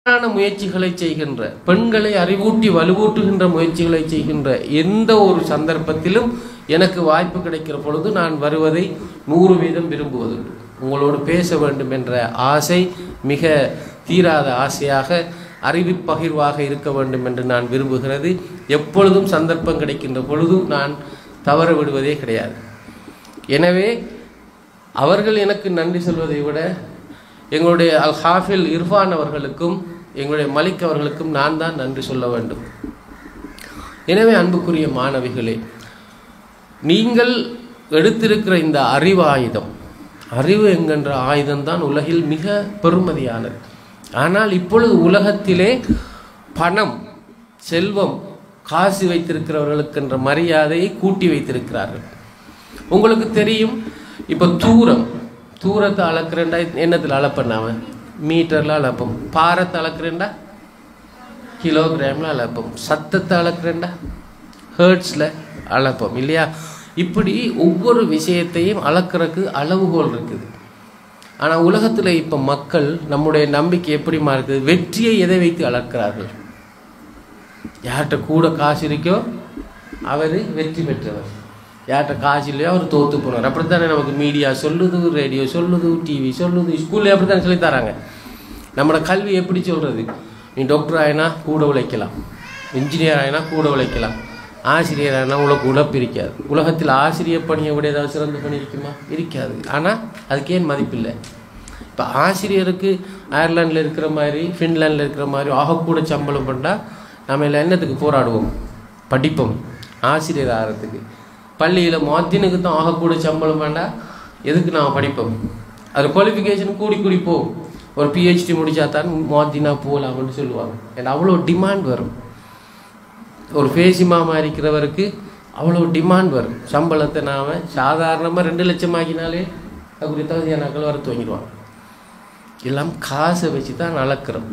தவறான முயற்சிகளை செய்கின்ற பெண்களை அறிவூட்டி வலுவூட்டுகின்ற முயற்சிகளை செய்கின்ற எந்த ஒரு சந்தர்ப்பத்திலும் எனக்கு வாய்ப்பு கிடைக்கிற பொழுது நான் வருவதை நூறு வீதம் விரும்புவதுண்டு உங்களோடு பேச வேண்டும் என்ற ஆசை மிக தீராத ஆசையாக அறிவு பகிர்வாக இருக்க வேண்டும் என்று நான் விரும்புகிறது எப்பொழுதும் சந்தர்ப்பம் கிடைக்கின்ற பொழுது நான் தவற விடுவதே கிடையாது எனவே அவர்கள் எனக்கு நன்றி சொல்வதை விட எங்களுடைய அல் ஹாஃபில் இர்ஃபான் அவர்களுக்கும் எங்களுடைய மலிக் அவர்களுக்கும் நான் தான் நன்றி சொல்ல வேண்டும் எனவே அன்புக்குரிய மாணவிகளே நீங்கள் எடுத்திருக்கிற இந்த அறிவு ஆயுதம் அறிவு என்கின்ற ஆயுதம்தான் உலகில் மிக பெருமதியானது ஆனால் இப்பொழுது உலகத்திலே பணம் செல்வம் காசு வைத்திருக்கிறவர்களுக்கென்ற மரியாதையை கூட்டி வைத்திருக்கிறார்கள் உங்களுக்கு தெரியும் இப்போ தூரம் தூரத்தை அளக்குறேன்டா என்னத்தில் அளப்பண்ணாம மீட்டரில் அளப்போம் பாரத்தை அளக்குறேன்டா கிலோகிராமில் அளப்போம் சத்தத்தை அளக்குறேன்டா ஹேர்ட்ஸில் அளப்போம் இல்லையா இப்படி ஒவ்வொரு விஷயத்தையும் அளக்கிறதுக்கு அளவுகோல் இருக்குது ஆனால் உலகத்தில் இப்போ மக்கள் நம்முடைய நம்பிக்கை எப்படிமா இருக்குது வெற்றியை எதை வைத்து அளக்கிறார்கள் யார்கிட்ட கூட காசு இருக்கோ அவர் வெற்றி பெற்றவர் யார்கிட்ட காசு இல்லையோ அவர் தோத்து போனார் அப்படித்தானே நமக்கு மீடியா சொல்லுது ரேடியோ சொல்லுது டிவி சொல்லுது ஸ்கூல்ல அப்படித்தானே சொல்லி தராங்க நம்மளோட கல்வி எப்படி சொல்கிறது நீ டாக்டர் ஆயினா கூட உழைக்கலாம் இன்ஜினியர் ஆயினா கூட உழைக்கலாம் ஆசிரியர் ஆயினா உனக்கு உழைப்பு இருக்காது உலகத்தில் ஆசிரியர் பணியை விட ஏதாவது சிறந்த பணி இருக்குமா இருக்காது ஆனால் அதுக்கு ஏன் மதிப்பில்லை இப்போ ஆசிரியருக்கு அயர்லாண்டில் இருக்கிற மாதிரி ஃபின்லாண்டில் இருக்கிற மாதிரி ஆகக்கூட சம்பளம் பண்ணால் நம்ம எல்லாம் என்னத்துக்கு போராடுவோம் படிப்போம் ஆசிரியர் ஆகிறதுக்கு பள்ளியில் மாத்தினுக்கு தான் ஆகக்கூட சம்பளம் வேண்டாம் எதுக்கு நான் படிப்போம் அது குவாலிஃபிகேஷன் கூடி கூடி போகும் ஒரு பிஹெச்டி முடிச்சா தான் மாத்தினா போகலாம்னு சொல்லுவாங்க ஏன்னா அவ்வளோ டிமாண்ட் வரும் ஒரு ஃபேசி மாமா இருக்கிறவருக்கு அவ்வளோ டிமாண்ட் வரும் சம்பளத்தை நாம் சாதாரணமாக ரெண்டு லட்சம் ஆக்கினாலே அதுக்குரிய தகுதியானாக்கள் வர துவங்கிடுவாங்க எல்லாம் காசை வச்சு தான் அளக்கிறோம்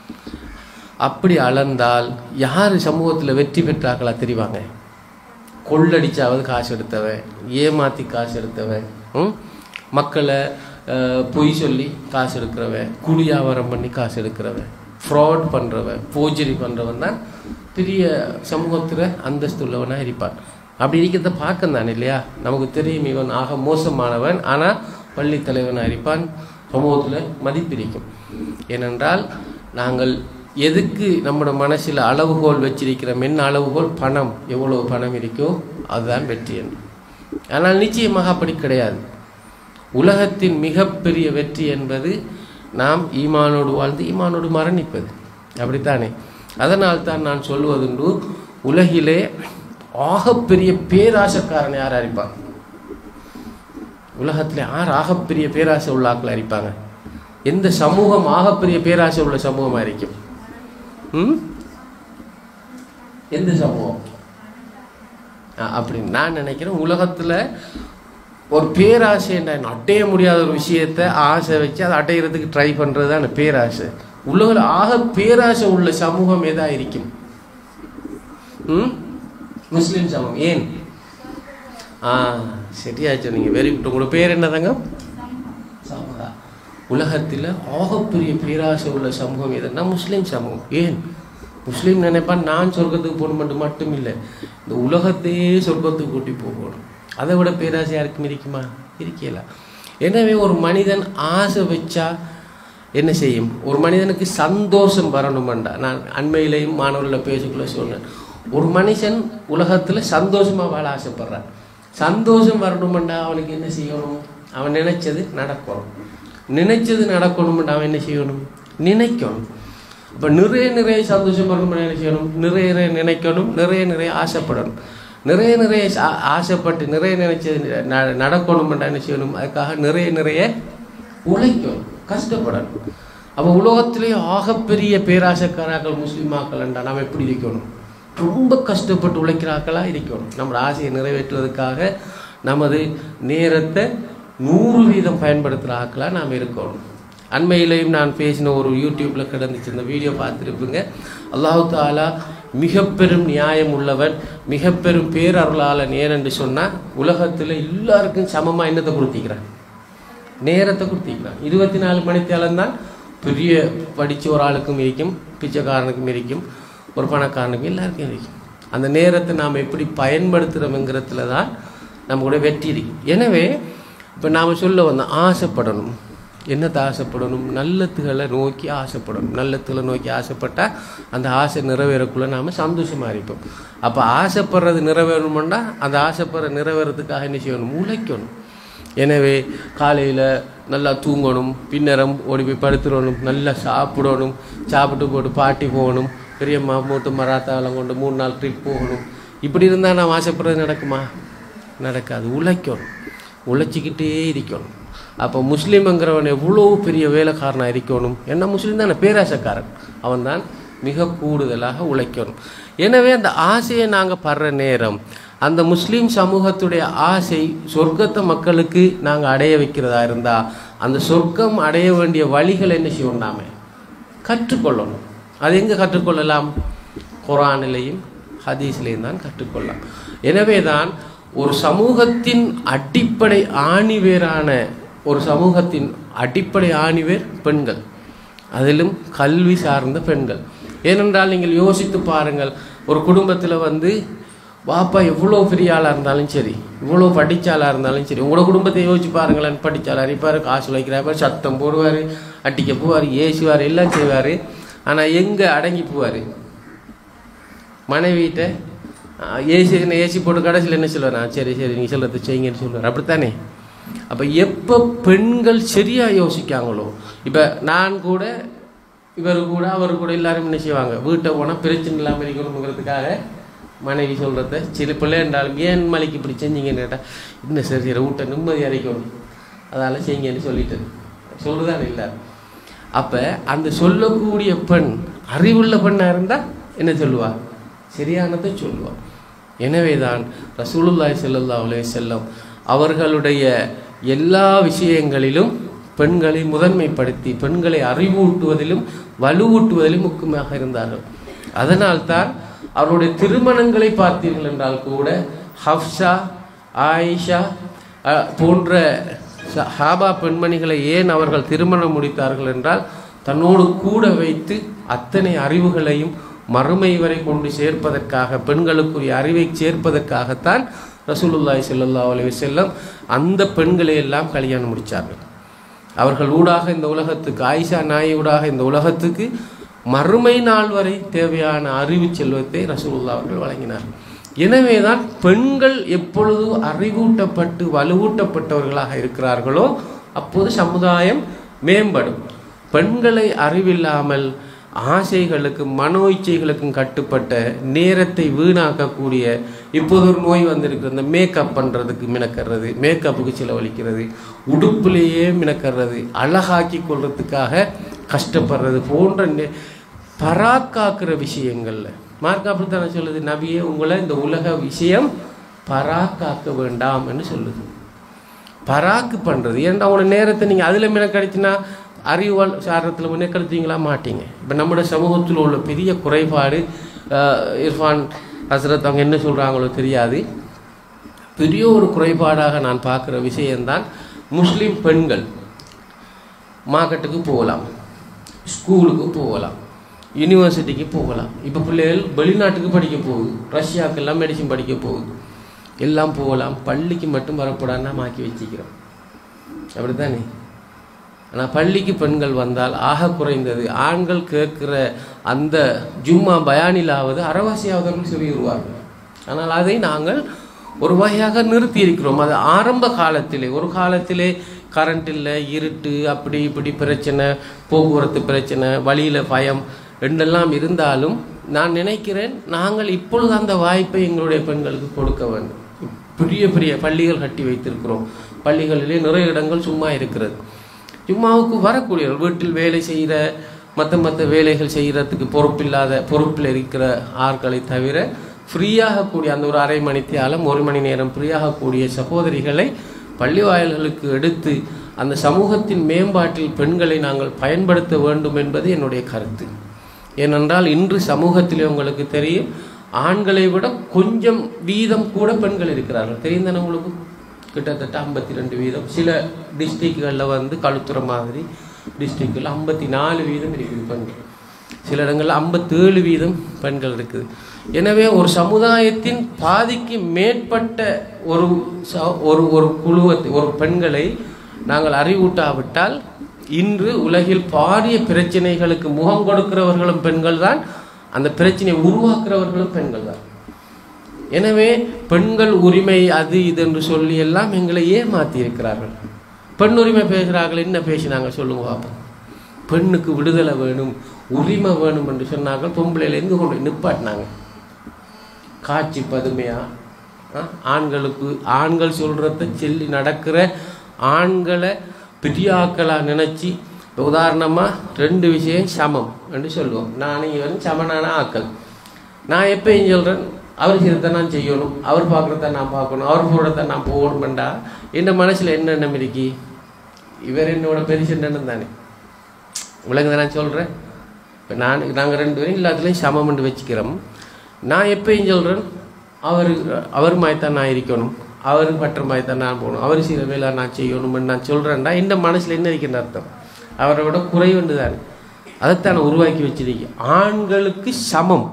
அப்படி அளந்தால் யார் சமூகத்தில் வெற்றி பெற்றாக்களா தெரிவாங்க கொள்ளடிச்சாவது காசு எடுத்தவன் ஏமாற்றி காசு எடுத்தவன் ம்? மக்களை அஹ், பொய் சொல்லி காசு எடுக்கிறவன் குடி வியாபாரம் பண்ணி காசு எடுக்கிறவன் ஃப்ராட் பண்ணுறவன் போஜரி பண்ணுறவன் தான் பெரிய சமூகத்தில் அந்தஸ்து உள்ளவனாக இருப்பான் அப்படி இருக்கிறத பார்க்க தானே இல்லையா நமக்கு தெரியும் இவன் ஆக மோசமானவன் ஆனால் பள்ளி தலைவனாக இருப்பான் சமூகத்தில் மதிப்பிரிக்கும் ஏனென்றால் நாங்கள் எதுக்கு நம்மளோட மனசில் அளவுகோல் வச்சிருக்கிறோம் என்ன அளவுகோல் பணம் எவ்வளவு பணம் இருக்கோ அதுதான் வெற்றி என்று ஆனால் நிச்சயமாக அப்படி கிடையாது உலகத்தின் மிகப்பெரிய வெற்றி என்பது நாம் ஈமானோடு வாழ்ந்து ஈமானோடு மரணிப்பது அப்படித்தானே அதனால் தான் நான் சொல்வதுண்டு உலகிலே ஆகப்பெரிய பேராசக்காரன் யார் அறிப்பான் உலகத்தில் யார் ஆகப்பெரிய பேராசை உள்ள ஆட்கள் அறிப்பாங்க எந்த சமூகம் ஆகப்பெரிய பேராசை உள்ள சமூகமாக இருக்கும் ம் எந்த சமூகம் ஆ, அப்படி நான் நினைக்கிறேன் உலகத்தில் ஒரு பேராசை என்ன அடைய முடியாத ஒரு விஷயத்தை ஆசை வச்சு அதை அடையிறதுக்கு ட்ரை பண்ணுறது தான் பேராசை உலகில் ஆக பேராசை உள்ள சமூகம் எதா இருக்கும் ம் முஸ்லீம் சமூகம் ஏன் ஆ சரியாச்சு நீங்கள் வெரி குட் உங்களோட பேர் என்ன தங்கம் சமூகா உலகத்தில் ஆகப்பெரிய பேராசை உள்ள சமூகம் எதுன்னா முஸ்லீம் சமூகம் ஏன் முஸ்லீம் நினைப்பான் நான் சொர்க்கத்துக்கு போகணும் மட்டும் இல்லை இந்த உலகத்தையே சொர்க்கத்துக்கு கூட்டி போகணும் அதை விட பேராசை யாருக்கும் இருக்குமா இருக்கல எனவே ஒரு மனிதன் ஆசை வச்சா என்ன செய்யும் ஒரு மனிதனுக்கு சந்தோஷம் வரணுமெண்டா நான் அண்மையிலையும் மாணவர்களை பேசக்குள்ள சொன்னேன் ஒரு மனுஷன் உலகத்தில் சந்தோஷமாக வாழ ஆசைப்படுறான் சந்தோஷம் வரணுமெண்டா அவனுக்கு என்ன செய்யணும் அவன் நினைச்சது நடக்கணும் நினைச்சது நடக்கணுமெண்டா அவன் என்ன செய்யணும் நினைக்கணும் அப்போ நிறைய நிறைய சந்தோஷம் வரணும்னா என்ன செய்யணும் நிறைய நிறைய நினைக்கணும் நிறைய நிறைய ஆசைப்படணும் நிறைய நிறைய ஆ- ஆசைப்பட்டு நிறைய நினைச்சது ந- நடக்கணுமெண்டா என்ன செய்யணும் அதுக்காக நிறைய நிறைய உழைக்கணும் கஷ்டப்படணும் அப்போ உலகத்திலேயே ஆகப்பெரிய பேராசைக்காராக்கள் முஸ்லீமாக்கள்ன்றா நாம் எப்படி இருக்கணும் ரொம்ப கஷ்டப்பட்டு உழைக்கிறாக்களாக இருக்கணும் நம்ம ஆசையை நிறைவேற்றுவதற்காக நமது நேரத்தை நூறு வீதம் பயன்படுத்துகிற ஆக்களாக நாம் இருக்கணும் அண்மையிலையும் நான் பேசின ஒரு யூடியூப்பில் கிடந்துச்சு இந்த வீடியோ பார்த்துருப்பீங்க அல்லாஹு தாலா மிக பெரும் நியாயம் உள்ளவன் மிக பெரும் பேரருளாளன் ஏனென்று சொன்னால் உலகத்தில் எல்லாருக்கும் சமமாக என்னத்தை கொடுத்திக்கிறான் நேரத்தை கொடுத்திக்கிறான் இருபத்தி நாலு மணித்தேலம் தான் பெரிய படித்த ஒரு ஆளுக்கும் இருக்கும் பிச்சைக்காரனுக்கும் இருக்கும் ஒரு பணக்காரனுக்கும் எல்லாருக்கும் இருக்கும் அந்த நேரத்தை நாம் எப்படி பயன்படுத்துகிறோம்ங்கிறதுல தான் நம்மளோட வெற்றி இருக்கு எனவே இப்போ நாம் சொல்ல வந்தோம் ஆசைப்படணும் என்னத்தை ஆசைப்படணும் நல்லத்துகளை நோக்கி ஆசைப்படணும் நல்லத்துகளை நோக்கி ஆசைப்பட்டால் அந்த ஆசை நிறைவேறக்குள்ள நாம் சந்தோஷமாக இருப்போம் அப்போ ஆசைப்படுறது நிறைவேறணும்னா அந்த ஆசைப்படுற நிறைவேறதுக்காக என்ன செய்யணும் உழைக்கணும் எனவே காலையில் நல்லா தூங்கணும் பின்னரம் ஓடி போய் படுத்துடணும் நல்லா சாப்பிடணும் சாப்பிட்டு போட்டு பாட்டி போகணும் பெரியம்மா மூத்த மராத்தாவெல்லாம் கொண்டு மூணு நாள் ட்ரிப் போகணும் இப்படி இருந்தால் நான் ஆசைப்படுறது நடக்குமா நடக்காது உழைக்கணும் உழைச்சிக்கிட்டே இருக்கணும் அப்போ முஸ்லீம்ங்கிறவன் எவ்வளோ பெரிய வேலைக்காரனாக இருக்கணும் என்ன முஸ்லீம் தானே பேராசைக்காரன் அவன் தான் மிக கூடுதலாக உழைக்கணும் எனவே அந்த ஆசையை நாங்கள் படுற நேரம் அந்த முஸ்லீம் சமூகத்துடைய ஆசை சொர்க்கத்தை மக்களுக்கு நாங்கள் அடைய வைக்கிறதா இருந்தால் அந்த சொர்க்கம் அடைய வேண்டிய வழிகள் என்ன செய்யணும் நாம கற்றுக்கொள்ளணும் அது எங்கே கற்றுக்கொள்ளலாம் குரானிலையும் ஹதீஸ்லையும் தான் கற்றுக்கொள்ளலாம் எனவே தான் ஒரு சமூகத்தின் அடிப்படை ஆணிவேரான ஒரு சமூகத்தின் அடிப்படை ஆணிவேர் பெண்கள் அதிலும் கல்வி சார்ந்த பெண்கள் ஏனென்றால் நீங்கள் யோசித்து பாருங்கள் ஒரு குடும்பத்தில் வந்து வாப்பா எவ்வளோ பெரிய ஆளாக இருந்தாலும் சரி இவ்வளோ படித்த ஆளாக இருந்தாலும் சரி உங்களோட குடும்பத்தை யோசிச்சு பாருங்களேன் படித்தாள் அரிப்பார் காசு வைக்கிறார் சத்தம் போடுவார் அட்டிக்க போவார் ஏசுவார் எல்லாம் செய்வார் ஆனால் எங்கே அடங்கி போவார் மனைவிட்ட ஏசி ஏசி போட்டு கடைசியில் என்ன சொல்லுவார் "ஆ, சரி சரி நீங்கள் சொல்கிறத செய்யுங்கன்னு சொல்லுவார் அப்படித்தானே அப்போ எப்போ பெண்கள் சரியாக யோசிக்காங்களோ இப்போ நான் கூட இவர் கூட அவர் கூட எல்லாரும் என்ன செய்வாங்க வீட்டை போனால் பிரச்சனை இல்லாமல் இருக்கணுங்கிறதுக்காக மனைவி சொல்கிறத சில பிள்ளை என்றாலும் ஏன் மலைக்கு இப்படி செஞ்சீங்கன்னு கேட்டால் இன்னும் சரி சரி வீட்டை நிம்மதி அரைக்கணும் அதால் செய்யுங்கன்னு சொல்லிட்டு சொல்லுதான் இல்லை அப்போ அந்த சொல்லக்கூடிய பெண் அறிவுள்ள பெண்ணாக இருந்தால் என்ன சொல்லுவா சரியானதை சொல்லுவா எனவே தான் ரசூலுல்லாய் செல்லல்லா அலைஹி செல்லம் அவர்களுடைய எல்லா விஷயங்களிலும் பெண்களை முதன்மைப்படுத்தி பெண்களை அறிவூட்டுவதிலும் வலுவூட்டுவதிலும் முக்கியமாக இருந்தார்கள் அதனால்தான் அவருடைய திருமணங்களை பார்த்தீர்கள் என்றால் கூட ஹப்ஸா ஆயிஷா அஹ், போன்ற ஹாபா பெண்மணிகளை ஏன் அவர்கள் திருமணம் முடித்தார்கள் என்றால் தன்னோடு கூட வைத்து அத்தனை அறிவுகளையும் மறுமை வரை கொண்டு சேர்ப்பதற்காக பெண்களுக்குரிய அறிவை சேர்ப்பதற்காகத்தான் ரசூலுல்லாஹி ஸல்லல்லாஹு அலைஹி வஸல்லம் அந்த பெண்களை எல்லாம் கல்யாணம் முடித்தார்கள் அவர்கள் ஊடாக இந்த உலகத்துக்கு ஆயிஷா நாய் ஊடாக இந்த உலகத்துக்கு மறுமை நாள் வரை தேவையான அறிவு செல்வத்தை ரசூலுல்லாஹ் அவர்கள் வழங்கினார் எனவே தான் பெண்கள் எப்பொழுது அறிவூட்டப்பட்டு வலுவூட்டப்பட்டவர்களாக இருக்கிறார்களோ அப்போது சமுதாயம் மேம்படும் பெண்களை அறிவில்லாமல் ஆசைகளுக்கும் மனோ இச்சைகளுக்கும் கட்டுப்பட்ட நேரத்தை வீணாக்கக்கூடிய இப்போது ஒரு நோய் வந்திருக்கு இந்த மேக்கப் பண்ணுறதுக்கு மினக்கறது மேக்கப்புக்கு செலவழிக்கிறது உடுப்புலேயே மினக்கறது அழகாக்கி கொள்றதுக்காக கஷ்டப்படுறது போன்ற நெ- பராக்காக்குற விஷயங்கள்ல மார்க் அப்படித்தானே சொல்லுது நபியே உங்களை இந்த உலக விஷயம் பராக்காக்க வேண்டாம்னு சொல்லுது பராக்கு பண்ணுறது ஏன்டா உங்களோட நேரத்தை நீங்கள் அதில் மினக்கடிச்சுன்னா அறிவால் சாரத்தில் மினக்கடிச்சிங்களா மாட்டீங்க இப்போ நம்முடைய சமூகத்தில் உள்ள பெரிய குறைபாடு அஹ், இர்ஃபான் ஹசரத் அவங்க என்ன சொல்கிறாங்களோ தெரியாது பெரிய ஒரு குறைபாடாக நான் பார்க்குற விஷயம்தான் முஸ்லீம் பெண்கள் மார்க்கெட்டுக்கு போகலாம் ஸ்கூலுக்கு போகலாம் யூனிவர்சிட்டிக்கு போகலாம் இப்போ பிள்ளைகள் வெளிநாட்டுக்கு படிக்க போகுது ரஷ்யாவுக்கெல்லாம் மெடிசின் படிக்க போகுது எல்லாம் போகலாம் பள்ளிக்கு மட்டும் வரக்கூடாதுன்னா மாக்கி வச்சுக்கிறோம் அப்படித்தானே ஆனால் பள்ளிக்கு பெண்கள் வந்தால் ஆக குறைந்தது ஆண்கள் கேட்குற அந்த ஜும்மா பயானிலாவது அறவாசியாவதற்கு சொல்லிடுவார்கள் ஆனால் அதை நாங்கள் ஒரு வகையாக நிறுத்தி இருக்கிறோம் அது ஆரம்ப காலத்திலே ஒரு காலத்திலே கரண்ட் இல்லை இருட்டு அப்படி இப்படி பிரச்சனை போக்குவரத்து பிரச்சனை வழியில் பயம் ரெண்டெல்லாம் இருந்தாலும் நான் நினைக்கிறேன் நாங்கள் இப்பொழுது அந்த வாய்ப்பை எங்களுடைய பெண்களுக்கு கொடுக்க வேண்டும் பெரிய பெரிய பள்ளிகள் கட்டி வைத்திருக்கிறோம் பள்ளிகளிலே நிறைய இடங்கள் சும்மா இருக்கிறது ஜும்மாவுக்கு வரக்கூடியவர்கள் வீட்டில் வேலை செய்கிற மற்ற மற்ற வேலைகள் செய்கிறதுக்கு பொறுப்பில்லாத பொறுப்பில் இருக்கிற ஆட்களை தவிர ஃப்ரீயாக கூடிய அந்த ஒரு அரை மணி தியாலம் ஒரு மணி நேரம் ஃப்ரீயாக கூடிய சகோதரிகளை பள்ளி வாயில்களுக்கு எடுத்து அந்த சமூகத்தின் மேம்பாட்டில் பெண்களை நாங்கள் பயன்படுத்த வேண்டும் என்பது என்னுடைய கருத்து ஏனென்றால் இன்று சமூகத்திலே உங்களுக்கு தெரியும் ஆண்களை விட கொஞ்சம் வீதம் கூட பெண்கள் இருக்கிறார்கள் தெரியும் தானே உங்களுக்கு கிட்டத்தட்ட ஐம்பத்தி ரெண்டு வீதம் சில டிஸ்ட்ரிக்ட்களில் வந்து கழுத்துற மாதிரி டிஸ்ட்ரிக்டில் ஐம்பத்தி நாலு வீதம் இருக்குது பெண்கள் சில இடங்களில் ஐம்பத்தேழு வீதம் பெண்கள் இருக்குது எனவே ஒரு சமுதாயத்தின் பாதிக்கு மேற்பட்ட ஒரு ச- ஒரு ஒரு குழுவத்தை ஒரு பெண்களை நாங்கள் அறிவூட்டாவிட்டால் இன்று உலகில் பாரிய பிரச்சனைகளுக்கு முகம் கொடுக்கிறவர்களும் பெண்கள் தான் அந்த பிரச்சனையை உருவாக்குறவர்களும் பெண்கள் தான் எனவே பெண்கள் உரிமை அது இது என்று சொல்லி எல்லாம் எங்களை ஏமாத்தி இருக்கிறார்கள் பெண் உரிமை பேசுகிறார்கள் என்ன பேசினாங்க சொல்லுங்க பார்ப்போம் பெண்ணுக்கு விடுதலை வேணும் உரிமை வேணும் என்று சொன்னார்கள் பொம்பளையில எங்க கொண்டு போய் நிப்பாட்டினாங்க காட்சி பதுமையா ஆ? ஆண்களுக்கு ஆண்கள் சொல்றத சொல்லி நடக்கிற ஆண்களை பெரியாக்களா நினைச்சு இப்போ உதாரணமா ரெண்டு விஷயம் சமம் என்று சொல்லுவோம் நானும் இவன் சமனான ஆக்கள் நான் எப்பயும் சொல்றேன் அவர் செய்யறத நான் செய்யணும் அவர் பார்க்குறத நான் பார்க்கணும் அவர் போடுறத நான் போகணுமெண்டா என் மனசுல என்ன எண்ணம் இருக்கி இவர் என்னோட பெருசு என்னன்னு தானே விளங்குத நான் சொல்கிறேன் இப்போ நான் நாங்கள் ரெண்டு பேரும் எல்லாத்துலேயும் சமம்னு வச்சுக்கிறோம் நான் எப்பயும் சொல்கிறேன் அவர் அவர் மாதிரி தான் நான் இருக்கணும் அவர் பற்ற மாதிரி தான் நான் போகணும் அவர் செய்கிற வேலை நான் செய்யணும்னு நான் சொல்கிறேன்டா இந்த மனசில் என்ன இருக்கின்ற அர்த்தம் அவரோட குறைவுண்டு தான் அதைத்தான் நான் உருவாக்கி வச்சிருக்கேன் ஆண்களுக்கு சமம்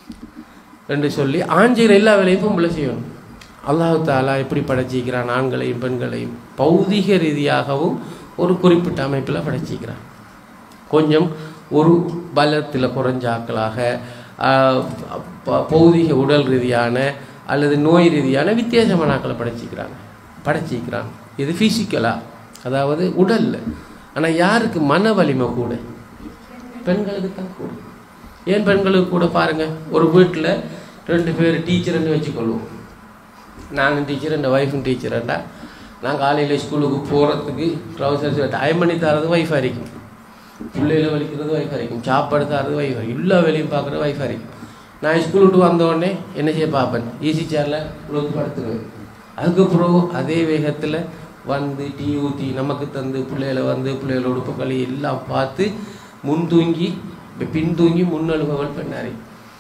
என்று சொல்லி ஆண் செய்கிற எல்லா வேலையும் பொம்பளை செய்யணும் அல்லாஹு தாலா எப்படி படைச்சிக்கிறான் ஆண்களையும் பெண்களையும் பௌதிக ரீதியாகவும் ஒரு குறிப்பிட்ட அமைப்பில் படைச்சிக்கிறான் கொஞ்சம் ஒரு பலத்தில் குறைஞ்ச ஆட்களாக ஆஹ், ப- பௌதிக உடல் ரீதியான அல்லது நோய் ரீதியான வித்தியாசமான ஆட்களை படைச்சிக்கிறாங்க படைச்சிக்கிறாங்க இது ஃபிசிக்கலாக அதாவது உடல்ல ஆனால் யாருக்கு மன வலிமை கூட பெண்களுக்கு தான் கூட ஏன் பெண்களுக்கு கூட பாருங்க ஒரு வீட்டில் ரெண்டு பேர் டீச்சர்னு வச்சுக்கொள்வோம் நாங்கள் டீச்சர் என் ஒய்ஃபும் டீச்சர்டா நான் காலையில் ஸ்கூலுக்கு போகிறதுக்கு ட்ரௌசர்ஸ் அயன் பண்ணி தரது ஒய்ஃப் அரைக்கும் பிள்ளையில வலிக்கிறது ஒய்ஃப் அரைக்கும் சாப்பாடு தரது ஒய்ஃப் அரைக்கும் எல்லா வேலையும் பார்க்குறது ஒய்ஃப் அரைக்கும் நான் ஸ்கூல் விட்டு வந்த உடனே என்ன செய்ய பார்ப்பேன் ஈஸி சேரில் உழுந்து படுத்துருவேன் அதுக்கப்புறம் அதே வேகத்தில் வந்து டீ ஊற்றி நமக்கு தந்து பிள்ளைகளை வந்து பிள்ளைகளோட உடுப்பு களி எல்லாம் பார்த்து முன் தூங்கி பின் தூங்கி முன்னழுபவள் பெண்ணாரி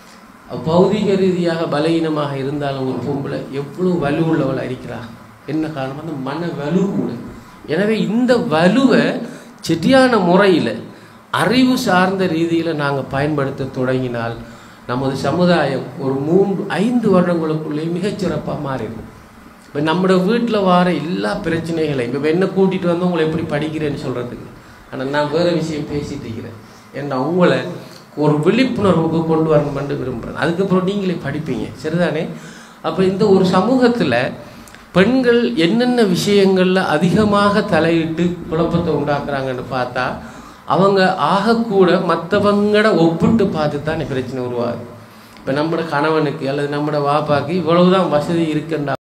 பௌதிக ரீதியாக பலகீனமாக இருந்தாலும் ஒரு பொம்பளை எவ்வளவு வலு உள்ளவள் இருக்கிறா என்ன காரணம் அந்த மன வலு கூட எனவே இந்த வலுவை செட்டியான முறையில் அறிவு சார்ந்த ரீதியில் நாங்கள் பயன்படுத்த தொடங்கினால் நமது சமுதாயம் ஒரு மூன்று ஐந்து வருடங்களுக்குள்ளே மிகச்சிறப்பாக மாறிடும் இப்போ நம்மளோட வீட்டில் வர எல்லா பிரச்சனைகளையும் இப்போ என்ன கூட்டிகிட்டு வந்து உங்களை எப்படி படிக்கிறேன்னு சொல்கிறதுக்கு ஆனால் நான் வேறு விஷயம் பேசிட்டு இருக்கிறேன் ஏன்னா உங்களை ஒரு விழிப்புணர்வுக்கு கொண்டு வரணும்னு விரும்புகிறேன் அதுக்கப்புறம் நீங்களே படிப்பீங்க சரிதானே அப்போ இந்த ஒரு சமூகத்தில் பெண்கள் என்னென்ன விஷயங்களில் அதிகமாக தலையிட்டு குழப்பத்தை உண்டாக்குறாங்கன்னு பார்த்தா அவங்க ஆகக்கூட மற்றவங்களோட ஒப்பிட்டு பார்த்து தான் இந்த பிரச்சனை உருவாகுது இப்போ நம்மளோட கணவனுக்கு அல்லது நம்மளோட வாப்பாக்கு இவ்வளவுதான் வசதி இருக்குண்டா